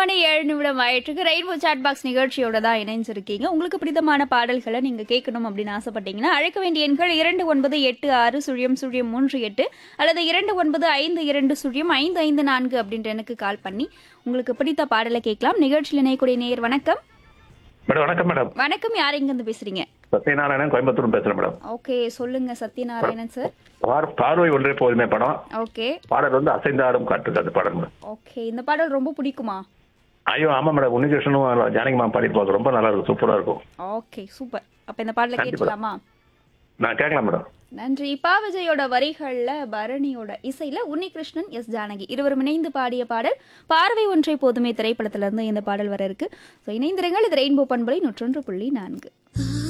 மணி ஏழு நிமிடம் ஆயிட்டுருக்கு ரெயின்போ சாட் பாக்ஸ் நிகழ்ச்சியோட தான் இணைஞ்சிருக்கீங்க உங்களுக்கு பிடித்தமான பாடல்களை நீங்க கேட்கணும் அப்படின்னு ஆசைப்பட்டீங்கன்னா அழைக்க வேண்டிய எண்கள் இரண்டு ஒன்பது எட்டு ஆறு சுழியம் சுழியம் மூன்று எட்டு அல்லது இரண்டு ஒன்பது ஐந்து இரண்டு சுழியம் ஐந்து ஐந்து நான்கு அப்படின்ற எனக்கு கால் பண்ணி உங்களுக்கு பிடித்த பாடலை கேட்கலாம் நிகழ்ச்சியில் இணையக்கூடிய நேர் வணக்கம் மேடம் வணக்கம் மேடம் வணக்கம் யார் இருந்து பேசுறீங்க சத்யநாராயணன் கோயம்புத்தூர் பேசுறேன் மேடம் ஓகே சொல்லுங்க சத்யநாராயணன் சார் பார் பார்வை ஒன்றே போதுமே படம் ஓகே பாடல் வந்து அசைந்தாடும் காட்டுது அந்த பாடல் மேடம் ஓகே இந்த பாடல் ரொம்ப பிடிக்குமா ஐயோ ஆமா மேடம் உன்னிகிருஷ்ணனும் ஜானகி மாம் பாடிருப்பாங்க ரொம்ப நல்லா இருக்கும் சூப்பரா இருக்கும் ஓகே சூப்பர் அப்ப இந்த பாடலை கண்டிப்பா. கேட்கலாமா நான் கேட்கலாம் மேடம் நன்றி பா விஜயோட வரிகள்ல பரணியோட இசையில உன்னிகிருஷ்ணன் எஸ் ஜானகி இருவரும் இணைந்து பாடிய பாடல் பார்வை ஒன்றை போதுமே திரைப்படத்துல இருந்து இந்த பாடல் வர இருக்கு ஸோ இணைந்திருங்கள் இது ரெயின்போ பண்பலை நூற்றொன்று புள்ளி நான்கு